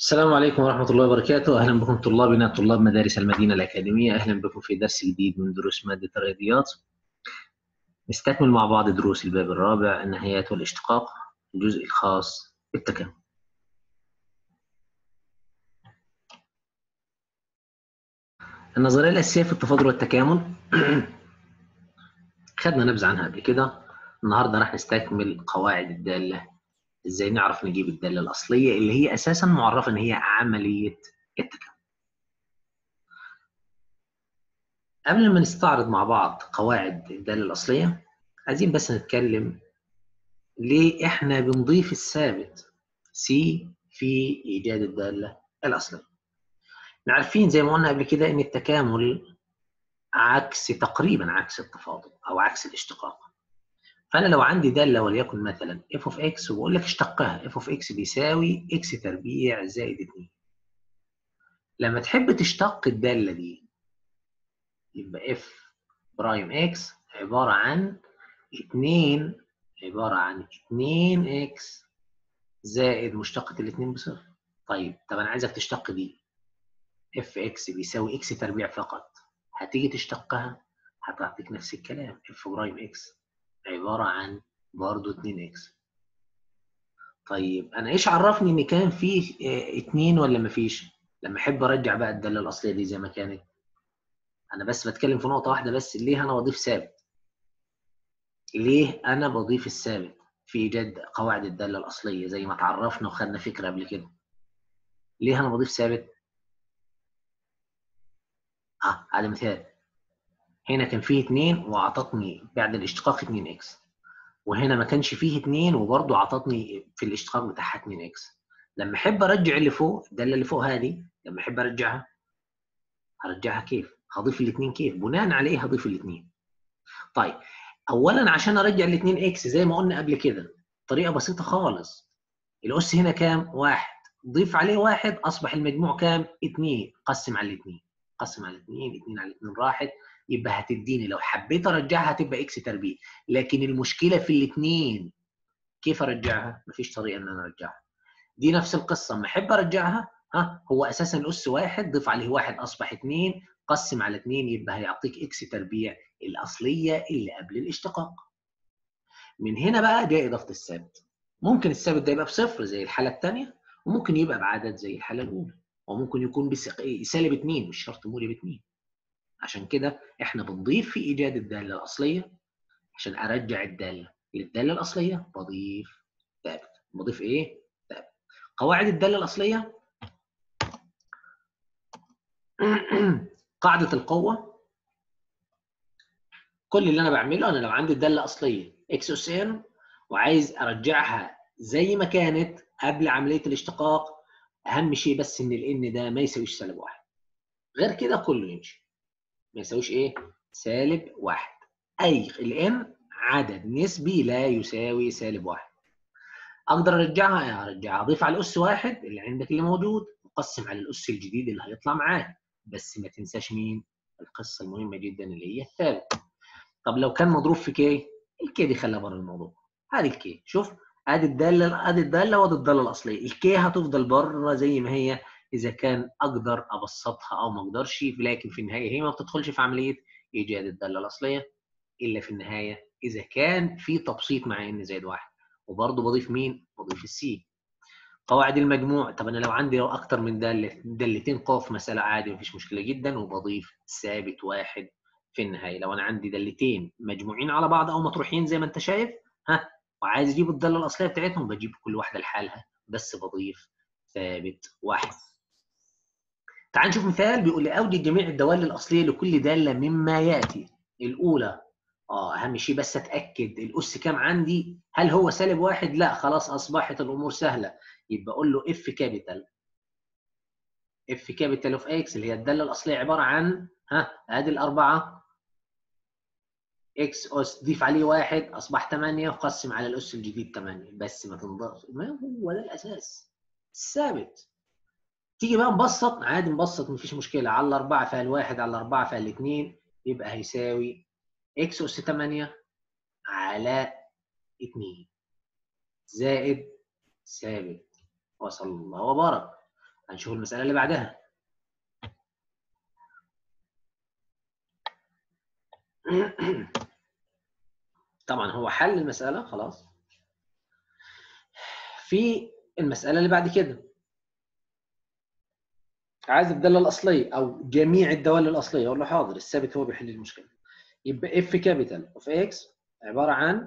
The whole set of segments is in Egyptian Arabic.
السلام عليكم ورحمة الله وبركاته أهلا بكم طلابنا طلاب مدارس المدينة الأكاديمية أهلا بكم في درس جديد من دروس مادة الرياضيات نستكمل مع بعض دروس الباب الرابع النهايات والاشتقاق الجزء الخاص بالتكامل النظرية الأساسية في التفاضل والتكامل خدنا نبذة عنها قبل كده النهارده راح نستكمل قواعد الدالة ازاي نعرف نجيب الداله الاصليه اللي هي اساسا معرفه ان هي عمليه التكامل قبل ما نستعرض مع بعض قواعد الداله الاصليه عايزين بس نتكلم ليه احنا بنضيف الثابت سي في ايجاد الداله الاصليه عارفين زي ما قلنا قبل كده ان التكامل عكس تقريبا عكس التفاضل او عكس الاشتقاق فانا لو عندي داله وليكن مثلا f of x وبقول لك اشتقها f of x بيساوي x تربيع زائد 2 لما تحب تشتق الداله دي يبقى f برايم x عباره عن 2 عباره عن 2x زائد مشتقة الاثنين بصفر طيب طب انا عايزك تشتق دي fx بيساوي x تربيع فقط هتيجي تشتقها هتعطيك نفس الكلام f برايم x عبارة عن برضه 2x طيب أنا إيش عرفني إن كان فيه 2 ولا مفيش؟ لما أحب أرجع بقى الدالة الأصلية دي زي ما كانت أنا بس بتكلم في نقطة واحدة بس ليه أنا بضيف ثابت؟ ليه أنا بضيف الثابت في إيجاد قواعد الدالة الأصلية زي ما تعرفنا وخدنا فكرة قبل كده؟ ليه أنا بضيف ثابت؟ آه هذا مثال هنا كان فيه 2 واعطتني بعد الاشتقاق 2x وهنا ما كانش فيه 2 وبرضه اعطتني في الاشتقاق بتاعها 2x لما احب ارجع اللي فوق الداله اللي فوق هذه لما احب ارجعها هرجعها كيف؟ هضيف الاثنين كيف؟ بناء عليه هضيف الاثنين. طيب اولا عشان ارجع الاثنين اكس زي ما قلنا قبل كده طريقه بسيطه خالص الاس هنا كام؟ واحد ضيف عليه واحد اصبح المجموع كام؟ اثنين قسم على الاثنين قسم على الاثنين اثنين على الاثنين راحت يبقى هتديني لو حبيت ارجعها هتبقى اكس تربيع لكن المشكله في الاثنين كيف ارجعها مفيش طريقه ان انا ارجعها دي نفس القصه اما احب ارجعها ها هو اساسا الاس واحد ضيف عليه واحد اصبح اثنين قسم على اثنين يبقى هيعطيك اكس تربيع الاصليه اللي قبل الاشتقاق من هنا بقى جاء اضافه الثابت ممكن الثابت ده يبقى بصفر زي الحاله الثانيه وممكن يبقى بعدد زي الحاله الاولى وممكن يكون بسالب 2 مش شرط موجب 2 عشان كده احنا بنضيف في ايجاد الداله الاصليه عشان ارجع الداله للداله الاصليه بضيف ثابت بضيف ايه ثابت قواعد الداله الاصليه قاعده القوه كل اللي انا بعمله انا لو عندي الداله اصليه اكس اس ان وعايز ارجعها زي ما كانت قبل عمليه الاشتقاق اهم شيء بس ان الان ده ما يساويش سالب واحد غير كده كله يمشي ما يساويش ايه؟ سالب واحد. اي الان عدد نسبي لا يساوي سالب واحد. اقدر ارجعها ارجعها اضيف على الاس واحد اللي عندك اللي موجود وقسم على الاس الجديد اللي هيطلع معاه بس ما تنساش مين؟ القصه المهمه جدا اللي هي الثابت. طب لو كان مضروب في كي الكي دي خليها بره الموضوع. هذه الكي شوف ادي الداله ادي الداله وادي الداله الاصليه، الكي هتفضل بره زي ما هي اذا كان اقدر ابسطها او ما اقدرش لكن في النهايه هي ما بتدخلش في عمليه ايجاد الداله الاصليه الا في النهايه اذا كان في تبسيط مع ان زائد واحد وبرضه بضيف مين؟ بضيف السي قواعد المجموع طب انا لو عندي لو اكتر من داله دالتين قاف مساله عادي مفيش مشكله جدا وبضيف ثابت واحد في النهايه لو انا عندي دالتين مجموعين على بعض او مطروحين زي ما انت شايف ها وعايز اجيب الداله الاصليه بتاعتهم بجيب كل واحده لحالها بس بضيف ثابت واحد تعال نشوف مثال بيقول لي اوجد جميع الدوال الاصليه لكل داله مما ياتي الاولى اه اهم شيء بس اتاكد الاس كام عندي هل هو سالب واحد لا خلاص اصبحت الامور سهله يبقى اقول له اف كابيتال اف كابيتال اوف اكس اللي هي الداله الاصليه عباره عن ها ادي الاربعه اكس اس ضيف عليه واحد اصبح 8 وقسم على الاس الجديد 8 بس ما تنضاف ما هو ده الاساس الثابت تيجي بقى نبسط عادي نبسط مفيش مشكله على الاربعه فيها الواحد على الاربعه فيها الاثنين يبقى هيساوي اكس اس 8 على 2 زائد ثابت وصلى الله وبارك هنشوف المساله اللي بعدها طبعا هو حل المساله خلاص في المساله اللي بعد كده عايز الداله الاصليه او جميع الدوال الاصليه اقول له حاضر الثابت هو بيحل المشكله يبقى اف كابيتال اوف اكس عباره عن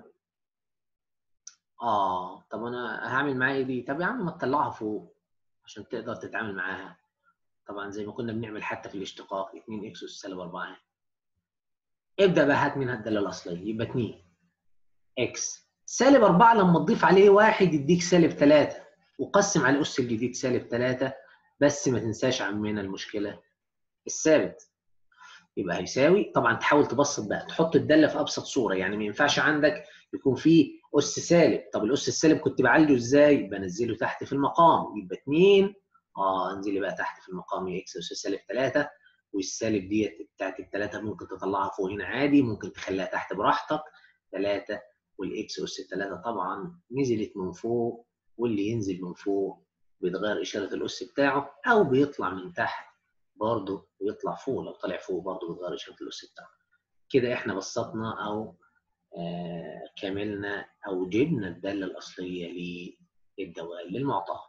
اه طب انا هعمل معاها ايه دي طب يا عم ما تطلعها فوق عشان تقدر تتعامل معاها طبعا زي ما كنا بنعمل حتى في الاشتقاق 2 اكس اس سالب 4 ابدا بقى هات منها الداله الاصليه يبقى 2 اكس سالب 4 لما تضيف عليه واحد يديك سالب 3 وقسم على الاس الجديد سالب 3 بس ما تنساش عمنا المشكله الثابت يبقى هيساوي طبعا تحاول تبسط بقى تحط الداله في ابسط صوره يعني ما ينفعش عندك يكون في اس سالب طب الاس السالب كنت بعالجه ازاي بنزله تحت في المقام يبقى 2 اه انزلي بقى تحت في المقام يا اكس اس سالب 3 والسالب ديت بتاعت الثلاثه ممكن تطلعها فوق هنا عادي ممكن تخليها تحت براحتك 3 والاكس اس 3 طبعا نزلت من فوق واللي ينزل من فوق بيتغير اشاره الاس بتاعه او بيطلع من تحت برضه ويطلع فوق لو طلع فوق برضه بيتغير اشاره الاس بتاعه كده احنا بسطنا او آه كملنا او جبنا الداله الاصليه للدوال للمعطى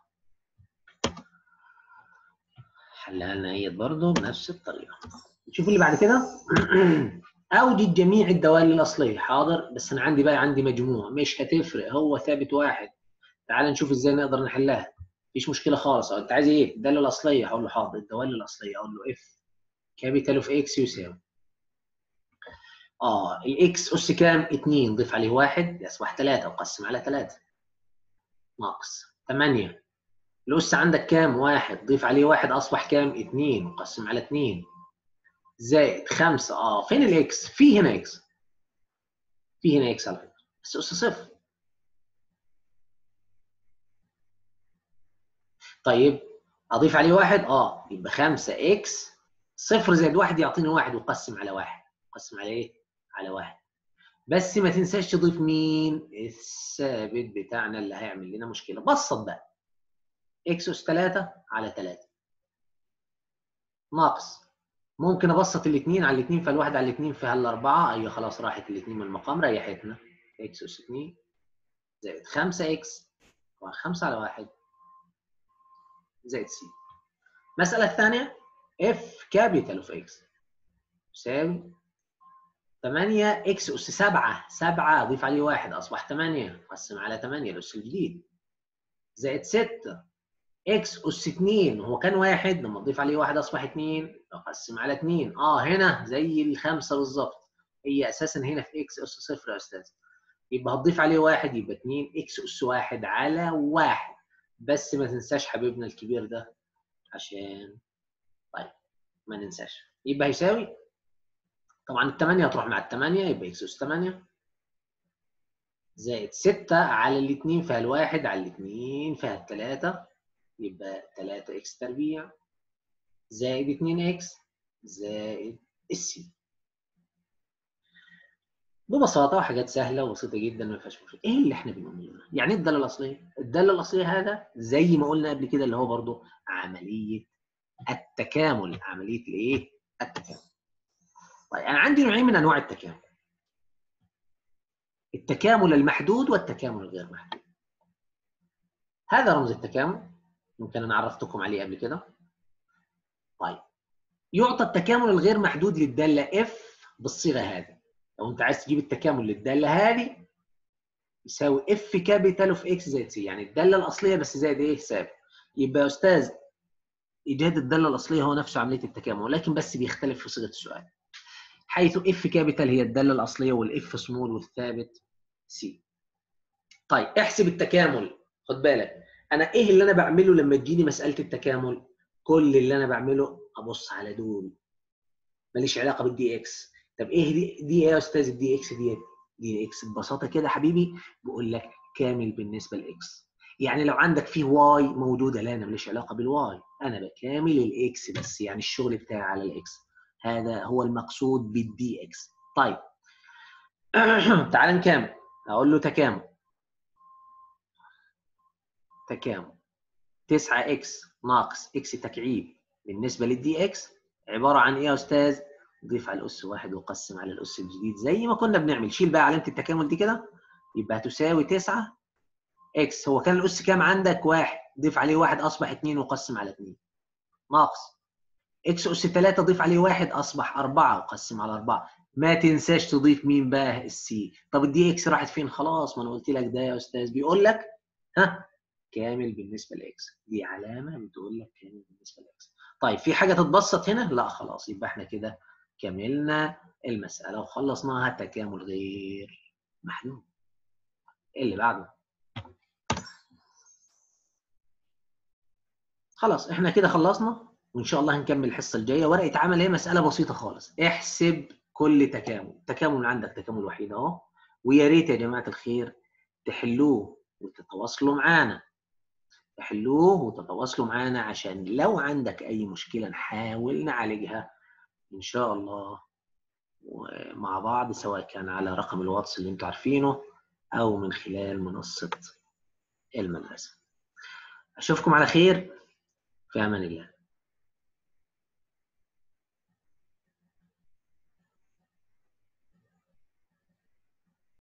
حلها لنا هي برضه بنفس الطريقه نشوف اللي بعد كده اوجد جميع الدوال الاصليه حاضر بس انا عندي بقى عندي مجموع مش هتفرق هو ثابت واحد تعال نشوف ازاي نقدر نحلها مفيش مشكله خالص انت عايز ايه الداله الاصليه هقول له حاضر الدوال الاصليه اقول له اف كابيتال اوف اكس يساوي اه الاكس اس كام 2 ضيف عليه 1 يصبح 3 وقسم على 3 ناقص 8 الاس عندك كام 1 ضيف عليه 1 اصبح كام 2 وقسم على 2 زائد 5 اه فين الاكس في هنا اكس في هنا اكس على فكره بس اس صفر طيب اضيف عليه واحد اه يبقى 5 اكس صفر زائد واحد يعطيني واحد وقسم على واحد قسم على ايه؟ على واحد بس ما تنساش تضيف مين؟ الثابت بتاعنا اللي هيعمل لنا مشكله بسط بقى اكس اس 3 على 3 ناقص ممكن ابسط الاثنين على الاثنين فالواحد على الاثنين في هالاربعه ايوه خلاص راحت الاثنين من المقام ريحتنا اكس اس 2 زائد 5 اكس 5 على 1 زائد سي المساله الثانيه اف كابيتال اوف اكس يساوي 8 اكس اس 7 7 اضيف عليه 1 اصبح 8 قسم على 8 الاس الجديد زائد 6 اكس اس 2 هو كان واحد لما تضيف عليه 1 اصبح 2 اقسم على 2 اه هنا زي الخمسه بالظبط هي اساسا هنا في اكس اس 0 يا استاذ يبقى هتضيف عليه 1 يبقى 2 اكس اس 1 على 1 بس ما تنساش حبيبنا الكبير ده عشان طيب ما ننساش يبقى هيساوي طبعا الثمانية هتروح مع الثمانية يبقى اكس اس 8 زائد 6 على الاثنين فيها الواحد على الاثنين فيها الثلاثة يبقى 3 اكس تربيع زائد 2 اكس زائد السي ببساطه حاجات سهله وبسيطه جدا ما فيهاش مشكله ايه اللي احنا بنقوله يعني ايه الداله الاصليه الداله الاصليه هذا زي ما قلنا قبل كده اللي هو برضو عمليه التكامل عمليه الايه التكامل طيب انا عندي نوعين من انواع التكامل التكامل المحدود والتكامل الغير محدود هذا رمز التكامل يمكن انا عرفتكم عليه قبل كده طيب يعطى التكامل الغير محدود للداله اف بالصيغه هذه لو انت عايز تجيب التكامل للداله هذه يساوي اف كابيتال اوف اكس زائد سي يعني الداله الاصليه بس زائد ايه ثابت يبقى يا استاذ ايجاد الداله الاصليه هو نفسه عمليه التكامل ولكن بس بيختلف في صيغه السؤال حيث اف كابيتال هي الداله الاصليه والاف سمول والثابت سي طيب احسب التكامل خد بالك انا ايه اللي انا بعمله لما تجيني مساله التكامل كل اللي انا بعمله ابص على دول ماليش علاقه بالدي اكس طب ايه دي دي ايه يا استاذ الدي اكس ديت دي اكس ببساطه كده حبيبي بقول لك كامل بالنسبه لاكس يعني لو عندك فيه واي موجوده لا انا ماليش علاقه بالواي انا بكامل الاكس بس يعني الشغل بتاعي على الاكس هذا هو المقصود بالدي اكس طيب تعال نكمل اقول له تكامل تكامل 9 اكس ناقص اكس تكعيب بالنسبه للدي اكس عباره عن ايه يا استاذ؟ ضيف على الاس واحد وقسم على الاس الجديد زي ما كنا بنعمل شيل بقى علامه التكامل دي كده يبقى هتساوي 9 اكس هو كان الاس كام عندك؟ واحد ضيف عليه واحد اصبح 2 وقسم على 2 ناقص اكس اس 3 ضيف عليه واحد اصبح 4 وقسم على 4 ما تنساش تضيف مين بقى السي طب الدي اكس راحت فين خلاص ما انا قلت لك ده يا استاذ بيقول لك ها كامل بالنسبه لاكس دي علامه بتقول لك كامل بالنسبه لاكس طيب في حاجه تتبسط هنا لا خلاص يبقى احنا كده كملنا المساله وخلصناها تكامل غير محلول اللي بعده خلاص احنا كده خلصنا وان شاء الله هنكمل الحصه الجايه ورقه عمل هي مساله بسيطه خالص احسب كل تكامل تكامل عندك تكامل وحيد اهو ويا ريت يا جماعه الخير تحلوه وتتواصلوا معانا تحلوه وتتواصلوا معانا عشان لو عندك اي مشكله نحاول نعالجها ان شاء الله مع بعض سواء كان على رقم الواتس اللي انتم عارفينه او من خلال منصه المدرسه اشوفكم على خير في امان الله